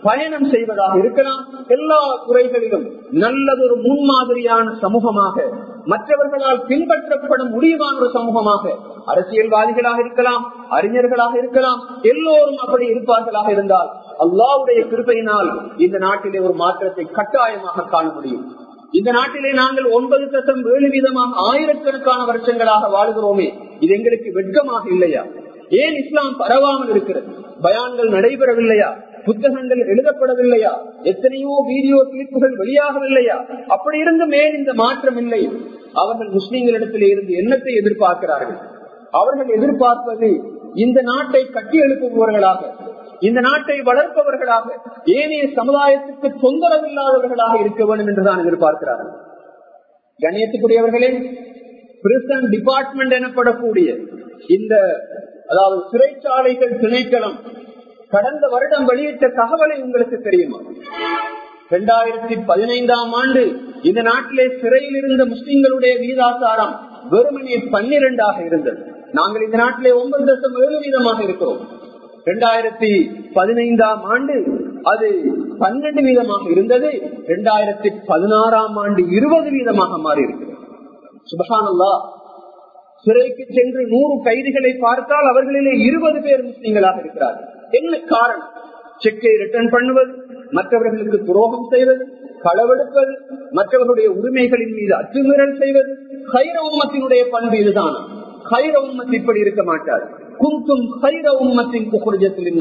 பயணம் செய்வதாக இருக்கலாம் எல்லா துறைகளிலும் நல்லதொரு முன்மாதிரியான சமூகமாக மற்றவர்களால் பின்பற்றப்பட முடியுமான ஒரு சமூகமாக அரசியல்வாதிகளாக இருக்கலாம் அறிஞர்களாக இருக்கலாம் எல்லோரும் அப்படி இருப்பார்களாக இருந்தால் அல்லாவுடைய கிருப்பையினால் இந்த நாட்டிலே ஒரு மாற்றத்தை கட்டாயமாக காண முடியும் இந்த நாட்டிலே நாங்கள் ஒன்பது தசம் ஏழு வீதமாக ஆயிரக்கணக்கான வருஷங்களாக வாழ்கிறோமே இது எங்களுக்கு வெட்கமாக இல்லையா ஏன் இஸ்லாம் பரவாமல் இருக்கிறது பயான்கள் நடைபெறவில்லையா புத்தகங்கள் எழுதப்படவில்லையா எத்தனையோ வீடியோ கிளிப்புகள் வெளியாகவில்லையா அப்படி இருந்தும் ஏன் இந்த மாற்றம் இல்லை அவர்கள் முஸ்லீம்களிடத்திலே இருந்து என்னத்தை எதிர்பார்க்கிறார்கள் அவர்கள் எதிர்பார்ப்பது இந்த நாட்டை கட்டி எழுப்புபவர்களாக இந்த நாட்டை வளர்ப்பவர்களாக ஏனைய சமுதாயத்துக்கு தொந்தரவில்லாதவர்களாக இருக்க வேண்டும் என்றுதான் எதிர்பார்க்கிறார்கள் கண்ணியத்துக்குரியவர்களே பிரிசன் டிபார்ட்மெண்ட் எனப்படக்கூடிய இந்த அதாவது சிறைச்சாலைகள் திணைக்களம் கடந்த வருடம் வெளியிட்ட தகவலை உங்களுக்கு தெரியுமா இரண்டாயிரத்தி பதினைந்தாம் ஆண்டு இந்த நாட்டிலே சிறையில் இருந்த முஸ்லிம்களுடைய வீதாசாரம் வெறுமனே பன்னிரண்டாக இருந்தது நாங்கள் இந்த நாட்டிலே ஒன்பது தசம் ஏழு வீதமாக இருக்கிறோம் இரண்டாயிரத்தி பதினைந்தாம் ஆண்டு அது பன்னெண்டு வீதமாக இருந்தது இரண்டாயிரத்தி பதினாறாம் ஆண்டு இருபது வீதமாக மாறி இருக்கிறது சுபகானல்லா சிறைக்கு சென்று நூறு கைதிகளை பார்த்தால் அவர்களிலே இருபது பேர் முஸ்லீம்களாக இருக்கிறார்கள் என்ன காரணம் செக்கை ரிட்டர்ன் பண்ணுவது மற்றவர்களுக்கு துரோகம் செய்வது களவெடுப்பது மற்றவர்களுடைய உரிமைகளின் மீது அத்துமீறல் செய்வது கைர உம்மத்தினுடைய பண்பு இதுதான் கைர உம்மத் இப்படி இருக்க மாட்டார் குந்தும் கைர உம்மத்தின் புகுர்ஜத்தில்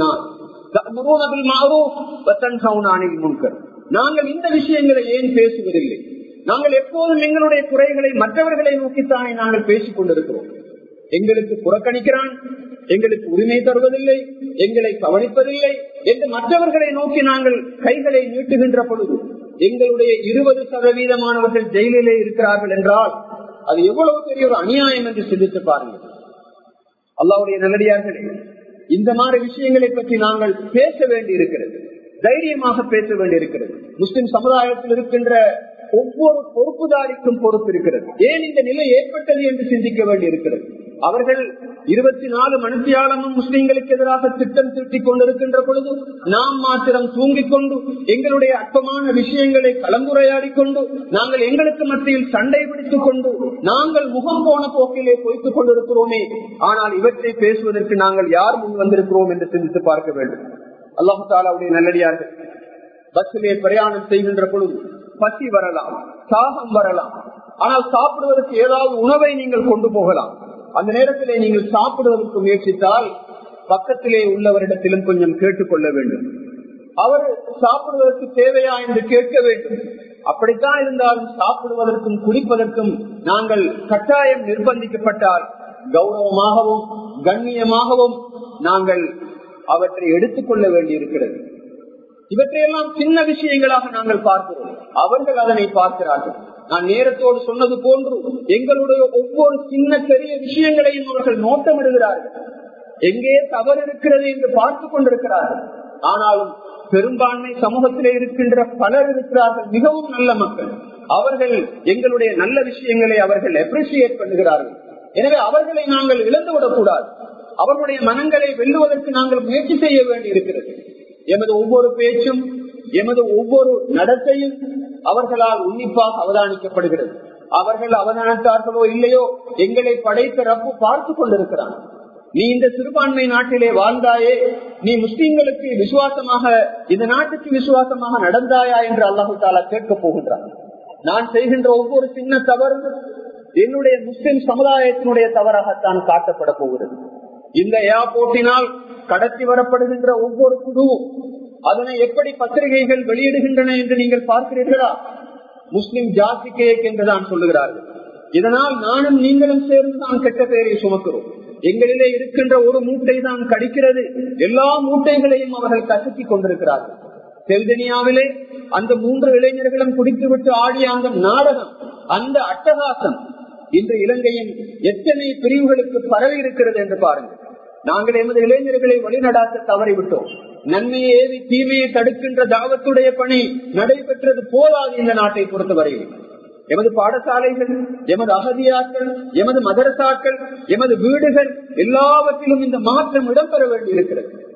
நாங்கள் இந்த விஷயங்களை ஏன் பேசுவதில்லை நாங்கள் எப்போதும் எங்களுடைய குறைகளை மற்றவர்களை நோக்கித்தானே நாங்கள் பேசிக் கொண்டிருக்கிறோம் எங்களுக்கு புறக்கணிக்கிறான் எங்களுக்கு உரிமை தருவதில்லை எங்களை கவனிப்பதில்லை என்று மற்றவர்களை நோக்கி நாங்கள் கைகளை நீட்டுகின்ற பொழுது எங்களுடைய இருபது சதவீதமானவர்கள் ஜெயிலிலே இருக்கிறார்கள் என்றால் அது எவ்வளவு பெரிய ஒரு அநியாயம் என்று சிந்தித்து பாருங்கள் அல்லாவுடைய நல்லடியார்களே இந்த மாதிரி விஷயங்களை பற்றி நாங்கள் பேச வேண்டி இருக்கிறது தைரியமாக பேச வேண்டி இருக்கிறது முஸ்லிம் சமுதாயத்தில் இருக்கின்ற ஒவ்வொரு பொறுப்புதாரிக்கும் பொறுப்பு இருக்கிறது ஏன் இந்த நிலை ஏற்பட்டது என்று சிந்திக்க வேண்டி இருக்கிறது அவர்கள் இருபத்தி நாலு மனுஷியாளமும் முஸ்லிம்களுக்கு எதிராக திட்டம் தீட்டிக் கொண்டிருக்கின்ற பொழுது நாம் மாத்திரம் தூங்கிக் கொண்டு எங்களுடைய அற்பமான விஷயங்களை கலந்துரையாடி கொண்டு நாங்கள் எங்களுக்கு மத்தியில் சண்டை பிடித்துக் கொண்டு நாங்கள் முகம் போன போக்கிலே பொய்த்துக் கொண்டிருக்கிறோமே ஆனால் இவற்றை பேசுவதற்கு நாங்கள் யார் முன் வந்திருக்கிறோம் என்று சிந்தித்து பார்க்க வேண்டும் அல்லாஹு தாலாவுடைய நல்லடியார்கள் பஸ்ஸிலே பிரயாணம் செய்கின்ற பொழுது பசி வரலாம் தாகம் வரலாம் ஆனால் சாப்பிடுவதற்கு ஏதாவது உணவை நீங்கள் கொண்டு போகலாம் அந்த நேரத்திலே நீங்கள் சாப்பிடுவதற்கு முயற்சித்தால் பக்கத்திலே உள்ளவரிடத்திலும் கொஞ்சம் கேட்டுக்கொள்ள வேண்டும் அவர் சாப்பிடுவதற்கு தேவையா என்று கேட்க வேண்டும் அப்படித்தான் இருந்தாலும் சாப்பிடுவதற்கும் குடிப்பதற்கும் நாங்கள் கட்டாயம் நிர்பந்திக்கப்பட்டால் கௌரவமாகவும் கண்ணியமாகவும் நாங்கள் அவற்றை எடுத்துக்கொள்ள வேண்டியிருக்கிறது இவற்றையெல்லாம் சின்ன விஷயங்களாக நாங்கள் பார்க்கிறோம் அவர்கள் அதனை பார்க்கிறார்கள் நான் நேரத்தோடு சொன்னது போன்று எங்களுடைய ஒவ்வொரு சின்ன பெரிய விஷயங்களையும் அவர்கள் நோட்டமிடுகிறார்கள் எங்கே தவறு இருக்கிறது என்று பார்த்துக் கொண்டிருக்கிறார்கள் ஆனாலும் பெரும்பான்மை சமூகத்திலே இருக்கின்ற பலர் இருக்கிறார்கள் மிகவும் நல்ல மக்கள் அவர்கள் எங்களுடைய நல்ல விஷயங்களை அவர்கள் அப்ரிசியேட் பண்ணுகிறார்கள் எனவே அவர்களை நாங்கள் இழந்துவிடக் கூடாது அவர்களுடைய மனங்களை வெல்லுவதற்கு நாங்கள் முயற்சி செய்ய வேண்டி இருக்கிறது எமது ஒவ்வொரு பேச்சும் எமது ஒவ்வொரு நடத்தையும் அவர்களால் உன்னிப்பாக அவதானிக்கப்படுகிறது அவர்கள் அவதானித்தார்களோ இல்லையோ எங்களை படைத்த ரப்பு பார்த்து கொண்டிருக்கிறான் நீ இந்த சிறுபான்மை நாட்டிலே வாழ்ந்தாயே நீ முஸ்லீம்களுக்கு விசுவாசமாக இந்த நாட்டுக்கு விசுவாசமாக நடந்தாயா என்று அல்லாஹு தாலா கேட்க போகின்றான் நான் செய்கின்ற ஒவ்வொரு சின்ன தவறு என்னுடைய முஸ்லிம் சமுதாயத்தினுடைய தவறாகத்தான் காட்டப்பட போகிறது இந்த ஏர்போர்ட்டினால் கடத்தி வரப்படுகின்ற ஒவ்வொரு குழுவும் அதனை எப்படி பத்திரிகைகள் வெளியிடுகின்றன என்று நீங்கள் பார்க்கிறீர்களா முஸ்லிம் ஜாதி கேக் என்று தான் சொல்லுகிறார்கள் இதனால் நானும் நீங்களும் சேர்ந்து தான் கெட்ட பெயரை சுமக்கிறோம் எங்களிலே இருக்கின்ற ஒரு மூட்டை தான் கடிக்கிறது எல்லா மூட்டைகளையும் அவர்கள் கசக்கிக் கொண்டிருக்கிறார்கள் தெல்தனியாவிலே அந்த மூன்று இளைஞர்களும் குடித்துவிட்டு ஆடிய அந்த நாடகம் அந்த அட்டகாசம் இன்று இலங்கையின் எத்தனை பிரிவுகளுக்கு பரவி இருக்கிறது என்று பாருங்கள் நாங்கள் எமது இளைஞர்களை வழிநடாத்த தவறிவிட்டோம் நன்மையை ஏவி தீமையை தடுக்கின்ற தாவத்துடைய பணி நடைபெற்றது போதாது இந்த நாட்டை பொறுத்தவரையில் எமது பாடசாலைகள் எமது அகதியாக்கள் எமது மதரசாக்கள் எமது வீடுகள் எல்லாவற்றிலும் இந்த மாற்றம் இடம்பெற வேண்டியிருக்கிறது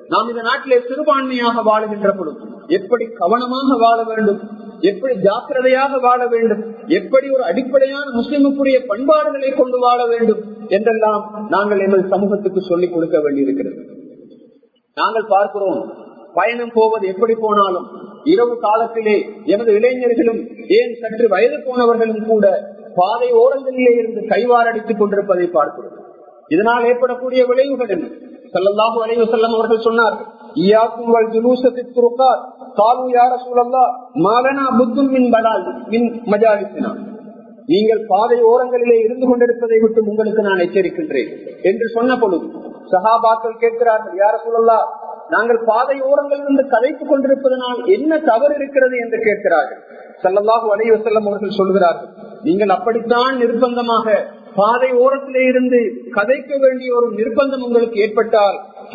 நாம் இந்த நாட்டிலே சிறுபான்மையாக வாழுகின்ற பொழுது எப்படி கவனமாக வாழ வேண்டும் எப்படி ஜாக்கிரதையாக வாழ வேண்டும் எப்படி ஒரு அடிப்படையான முஸ்லிமுக்குரிய பண்பாடுகளை கொண்டு வாழ வேண்டும் என்றெல்லாம் நாங்கள் எமது சமூகத்துக்கு சொல்லிக் கொடுக்க வேண்டியிருக்கிறது நாங்கள் பார்க்கிறோம் பயணம் போவது எப்படி போனாலும் இரவு காலத்திலே எமது இளைஞர்களும் ஏன் சற்று வயது போனவர்களும் கூட பாதை ஓரங்களிலே இருந்து கைவாரடித்துக் கொண்டிருப்பதை பார்க்கிறோம் இதனால் ஏற்படக்கூடிய விளைவுகள் என்ன சல்லல்லாஹு அலைஹி வஸல்லம் அவர்கள் சொன்னார்கள் இய்யாக்கும் வல் ஜுலூசத்தி துருகாத் காலு யா ரசூலல்லாஹ் மாலனா புத்தும் மின் பலால் மின் மஜாலிசினா நீங்கள் பாதை ஓரங்களிலே இருந்து கொண்டிருப்பதை விட்டு உங்களுக்கு நான் எச்சரிக்கின்றேன் என்று சொன்ன பொழுது சஹாபாக்கள் கேட்கிறார்கள் யார சொல்லலா நாங்கள் பாதை ஓரங்களில் இருந்து கதைத்துக் கொண்டிருப்பதனால் என்ன தவறு இருக்கிறது என்று கேட்கிறார்கள் சல்லல்லாஹு அலைஹி வஸல்லம் அவர்கள் சொல்கிறார்கள் நீங்கள் அப்படித்தான் நிர்பந்தமாக பாதை ஓரத்திலே இருந்து கதைக்க வேண்டிய ஒரு நிர்பந்தம் உங்களுக்கு ஏற்பட்டால்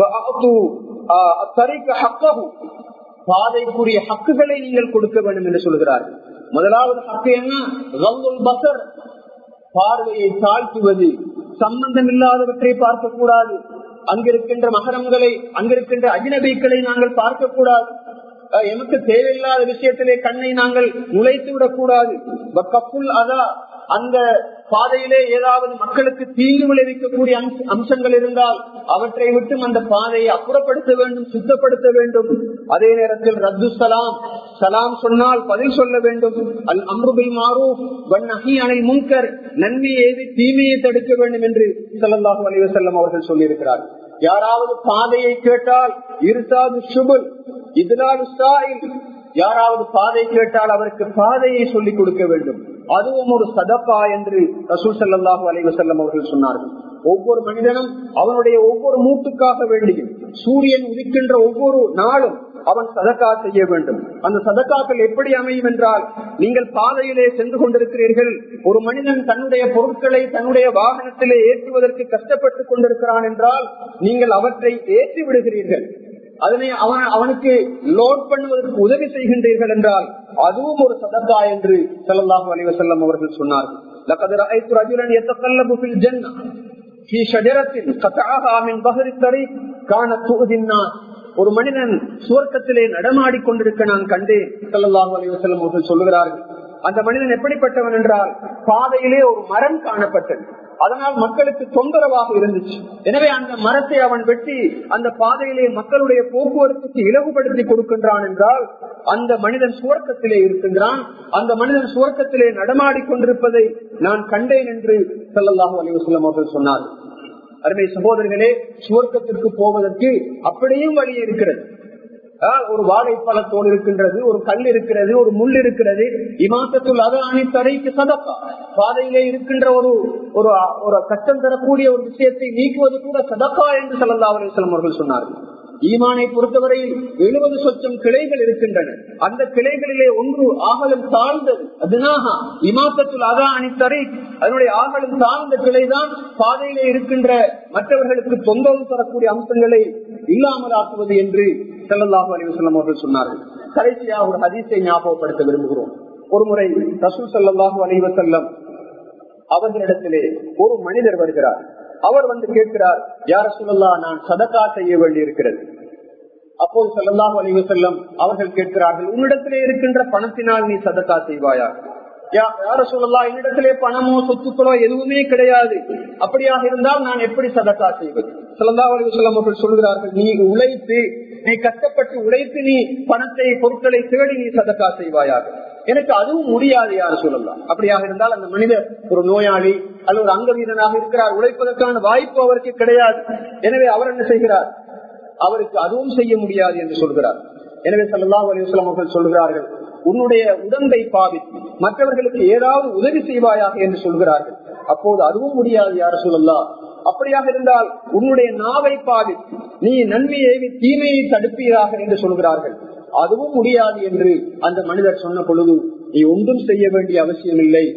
பாதைக்குரிய ஹக்குகளை நீங்கள் கொடுக்க வேண்டும் என்று சொல்கிறார்கள் முதலாவது ஹக்கு என்ன பசர் பார்வையை தாழ்த்துவது சம்பந்தம் இல்லாதவற்றை பார்க்க கூடாது அங்கிருக்கின்ற மகரங்களை அங்கிருக்கின்ற அஜினபிக்களை நாங்கள் பார்க்க கூடாது எமக்கு தேவையில்லாத விஷயத்திலே கண்ணை நாங்கள் நுழைத்து விடக்கூடாது அதா அந்த பாதையிலே ஏதாவது மக்களுக்கு தீங்கு விளைவிக்கக்கூடிய அம்சங்கள் இருந்தால் அவற்றை விட்டு அந்த பாதையை அப்புறப்படுத்த வேண்டும் சுத்தப்படுத்த வேண்டும் அதே நேரத்தில் ரத்து சலாம் சலாம் சொன்னால் பதில் சொல்ல வேண்டும் அல் அம்ருபில் மாறு வன்னகி அணை முன்கர் நன்மையை ஏவி தீமையை தடுக்க வேண்டும் என்று சல்லாஹூ அலிவசல்லம் அவர்கள் சொல்லியிருக்கிறார் யாராவது பாதையை கேட்டால் இருசாது சுபுல் இதனால் யாராவது பாதை கேட்டால் அவருக்கு பாதையை சொல்லிக் கொடுக்க வேண்டும் அதுவும் ஒரு சதப்பா என்று ரசூல் சல்லாஹூ அலைவசல்லம் அவர்கள் சொன்னார்கள் ஒவ்வொரு மனிதனும் அவனுடைய ஒவ்வொரு மூட்டுக்காக வேண்டியும் சூரியன் உதிக்கின்ற ஒவ்வொரு நாளும் அவன் சதக்கா செய்ய வேண்டும் அந்த சதக்காக்கள் எப்படி அமையும் என்றால் நீங்கள் பாதையிலே சென்று கொண்டிருக்கிறீர்கள் ஒரு மனிதன் தன்னுடைய பொருட்களை தன்னுடைய வாகனத்திலே ஏற்றுவதற்கு கஷ்டப்பட்டுக் கொண்டிருக்கிறான் என்றால் நீங்கள் அவற்றை ஏற்றி விடுகிறீர்கள் அதனை அவன் அவனுக்கு லோட் பண்ணுவதற்கு உதவி செய்கின்றீர்கள் என்றால் அதுவும் ஒரு சதக்கா என்று செல்லல்லாஹு அலிவசல்லம் அவர்கள் சொன்னார்கள் ஒரு மனிதன் சுவர்க்கத்திலே நடமாடி கொண்டிருக்க நான் கண்டேன் செல்லல்லாஹு அலிவசல்லம் அவர்கள் சொல்லுகிறார்கள் அந்த மனிதன் எப்படிப்பட்டவன் என்றால் பாதையிலே ஒரு மரம் காணப்பட்டது அதனால் மக்களுக்கு தொந்தரவாக இருந்துச்சு எனவே அந்த மரத்தை அவன் வெட்டி அந்த பாதையிலே மக்களுடைய போக்குவரத்துக்கு இலகுபடுத்தி கொடுக்கின்றான் என்றால் அந்த மனிதன் சுவர்க்கத்திலே இருக்கின்றான் அந்த மனிதன் சுவர்க்கத்திலே நடமாடி கொண்டிருப்பதை நான் கண்டேன் என்று செல்லல்லாஹு அலிவசல்லம் அவர்கள் சொன்னார் அருமை சகோதரர்களே சுவர்க்கத்திற்கு போவதற்கு அப்படியும் வழி இருக்கிறது ஒரு வாழைப்பழத்தோடு இருக்கின்றது ஒரு கல் இருக்கிறது ஒரு முள் இருக்கிறது இமாசத்துள் அது அனைத்தரைக்கு சதப்பா பாதையிலே இருக்கின்ற ஒரு ஒரு ஒரு கஷ்டம் தரக்கூடிய ஒரு விஷயத்தை நீக்குவது கூட சதப்பா என்று சல்லா அலிஸ்லாம் அவர்கள் சொன்னார்கள் ஈமானை பொறுத்தவரையில் எழுபது சொச்சம் கிளைகள் இருக்கின்றன அந்த கிளைகளிலே ஒன்று ஆகலும் தாழ்ந்தது அதுனாக இமாசத்துள் அதா அணித்தரை அதனுடைய ஆகலும் தாழ்ந்த கிளைதான் பாதையிலே இருக்கின்ற மற்றவர்களுக்கு தொந்தரவு தரக்கூடிய அம்சங்களை இல்லாமலாக்குவது என்று செல்லல்லாஹு அலிவசல்லம் அவர்கள் சொன்னார்கள் கடைசியாக ஒரு ஹதீஸை ஞாபகப்படுத்த விரும்புகிறோம் ஒரு முறை ரசூல் சல்லாஹூ அலிவசல்லம் அவர்களிடத்திலே ஒரு மனிதர் வருகிறார் அவர் வந்து கேட்கிறார் யார சொல்லலா நான் சதக்கா செய்ய வேண்டி இருக்கிறது அப்போது சல்லாஹூ அலிவசல்லம் அவர்கள் கேட்கிறார்கள் உன்னிடத்திலே இருக்கின்ற பணத்தினால் நீ சதக்கா செய்வாயா யார சொல்லலாம் என்னிடத்திலே பணமோ சொத்துக்களோ எதுவுமே கிடையாது அப்படியாக இருந்தால் நான் எப்படி சதக்கா செய்வது சல்லா அலிவசல்லம் அவர்கள் சொல்கிறார்கள் நீ உழைத்து நீ கஷ்டப்பட்டு உழைத்து நீ பணத்தை பொருட்களை தேடி நீ சதக்கா செய்வாயாக எனக்கு அதுவும் முடியாது யார் சொல்லலாம் அப்படியாக இருந்தால் அந்த மனிதர் ஒரு நோயாளி அல்லது ஒரு அங்கவீரனாக இருக்கிறார் உழைப்பதற்கான வாய்ப்பு அவருக்கு கிடையாது எனவே அவர் என்ன செய்கிறார் அவருக்கு அதுவும் செய்ய முடியாது என்று சொல்கிறார் எனவே சல்லா அலிவசலம் அவர்கள் சொல்கிறார்கள் உன்னுடைய உடம்பை பாவித்து மற்றவர்களுக்கு ஏதாவது உதவி செய்வாயாக என்று சொல்கிறார்கள் அப்போது அதுவும் முடியாது யார் சொல்லலாம் அப்படியாக இருந்தால் உன்னுடைய நாவை பாவித்து நீ நன்மையை தீமையை தடுப்பீராக என்று சொல்கிறார்கள் அதுவும் முடியாது என்று அந்த மனிதர் சொன்ன பொழுது நீ ஒன்றும் செய்ய வேண்டிய அவசியம் இல்லை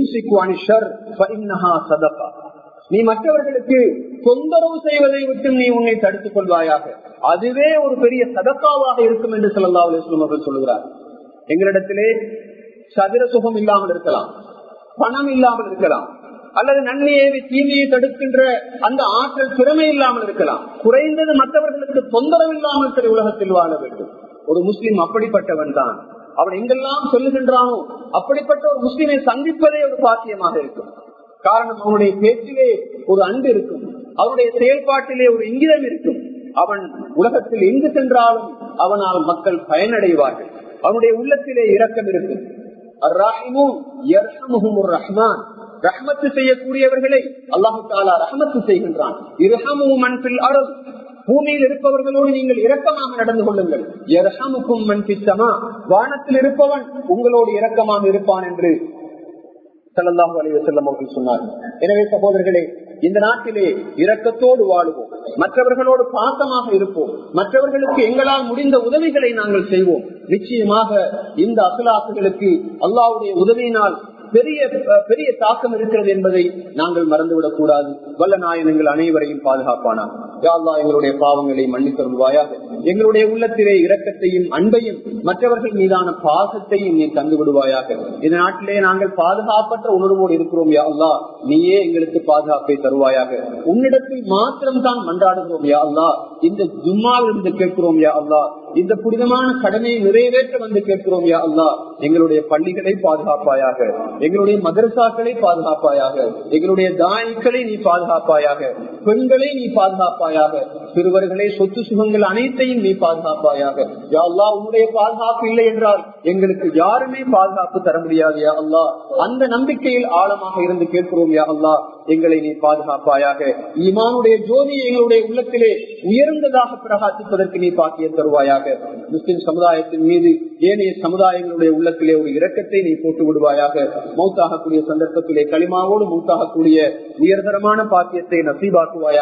நீ மற்றவர்களுக்கு தொந்தரவு செய்வதை விட்டு நீ உன்னை தடுத்துக் கொள்வாயாக அதுவே ஒரு பெரிய சதக்காவாக இருக்கும் என்று சொல்லல்லா அலுவலம் அவர்கள் சொல்லுகிறார் எங்களிடத்திலே சதுர சுகம் இல்லாமல் இருக்கலாம் பணம் இல்லாமல் இருக்கலாம் அல்லது நன்மையை தீமையை தடுக்கின்ற அந்த ஆற்றல் திறமை இல்லாமல் இருக்கலாம் குறைந்தது மற்றவர்களுக்கு தொந்தரவு இல்லாமல் திரு உலகத்தில் வாழ வேண்டும் ஒரு முஸ்லிம் அப்படிப்பட்டவன் தான் அவன் எங்கெல்லாம் சொல்லுகின்றானோ அப்படிப்பட்ட ஒரு முஸ்லிமை சந்திப்பதே ஒரு பாக்கியமாக இருக்கும் காரணம் அவனுடைய பேச்சிலே ஒரு அன்பு இருக்கும் அவனுடைய செயல்பாட்டிலே ஒரு இங்கிதம் இருக்கும் அவன் உலகத்தில் எங்கு சென்றாலும் அவனால் மக்கள் பயனடைவார்கள் அவனுடைய உள்ளத்திலே இரக்கம் இருக்கும் ரஹ்மான் ரஹ்மத்து செய்யக்கூடியவர்களை அல்லாஹு தாலா ரஹமத்து செய்கின்றான் அருள் பூமியில் இருப்பவர்களோடு நீங்கள் இரக்கமாக நடந்து கொள்ளுங்கள் எரஹமுக்கும் மன்பித்தமா வானத்தில் இருப்பவன் உங்களோடு இரக்கமாக இருப்பான் என்று செல்லல்லாம் வலிவு செல்லம் அவர்கள் சொன்னார்கள் எனவே சகோதரர்களே இந்த நாட்டிலே இரக்கத்தோடு வாழுவோம் மற்றவர்களோடு பாசமாக இருப்போம் மற்றவர்களுக்கு எங்களால் முடிந்த உதவிகளை நாங்கள் செய்வோம் நிச்சயமாக இந்த அசலாக்குகளுக்கு அல்லாவுடைய உதவியினால் பெரிய பெரிய தாக்கம் இருக்கிறது என்பதை நாங்கள் மறந்துவிடக் கூடாது வல்ல நாயனங்கள் அனைவரையும் பாதுகாப்பானா யாழ்லா எங்களுடைய பாவங்களை மன்னித்தருள்வாயாக எங்களுடைய உள்ளத்திலே இரக்கத்தையும் அன்பையும் மற்றவர்கள் மீதான பாசத்தையும் நீ தந்து விடுவாயாக இந்த நாட்டிலே நாங்கள் பாதுகாப்பற்ற உணர்வோடு இருக்கிறோம் யா அல்லா நீயே எங்களுக்கு பாதுகாப்பை தருவாயாக உன்னிடத்தில் மாத்திரம் தான் மன்றாடுகிறோம் யா அல்லா இந்த ஜும்மாவில் இருந்து கேட்கிறோம் யா அல்லா இந்த புனிதமான கடமையை நிறைவேற்ற வந்து கேட்கிறோம் யா அல்லா எங்களுடைய பள்ளிகளை பாதுகாப்பாயாக எங்களுடைய மதரசாக்களை பாதுகாப்பாயாக எங்களுடைய தாய்க்களை நீ பாதுகாப்பாயாக பெண்களை நீ பாதுகாப்பாயாக சிறுவர்களை சொத்து சுகங்கள் அனைத்தையும் நீ பாதுகாப்பாயாக யா அல்லா உன்னுடைய பாதுகாப்பு இல்லை என்றால் எங்களுக்கு யாருமே பாதுகாப்பு தர முடியாது யா அல்லா அந்த நம்பிக்கையில் ஆழமாக இருந்து கேட்கிறோம் யா அல்லா எங்களை நீ பாதுகாப்பாயாக ஈமானுடைய ஜோதியை எங்களுடைய உள்ளத்திலே உயர்ந்ததாக பிரகாசிப்பதற்கு நீ பாக்கியம் தருவாயாக முஸ்லிம் சமுதாயத்தின் மீது ஏனைய சமுதாயங்களுடைய உள்ளத்திலே ஒரு இரக்கத்தை நீ போட்டு விடுவாயாக மௌத்தாகக்கூடிய சந்தர்ப்பத்திலே களிமாவோடு மௌத்தாகக்கூடிய உயர்தரமான பாக்கியத்தை நசீபாக்குவாயாக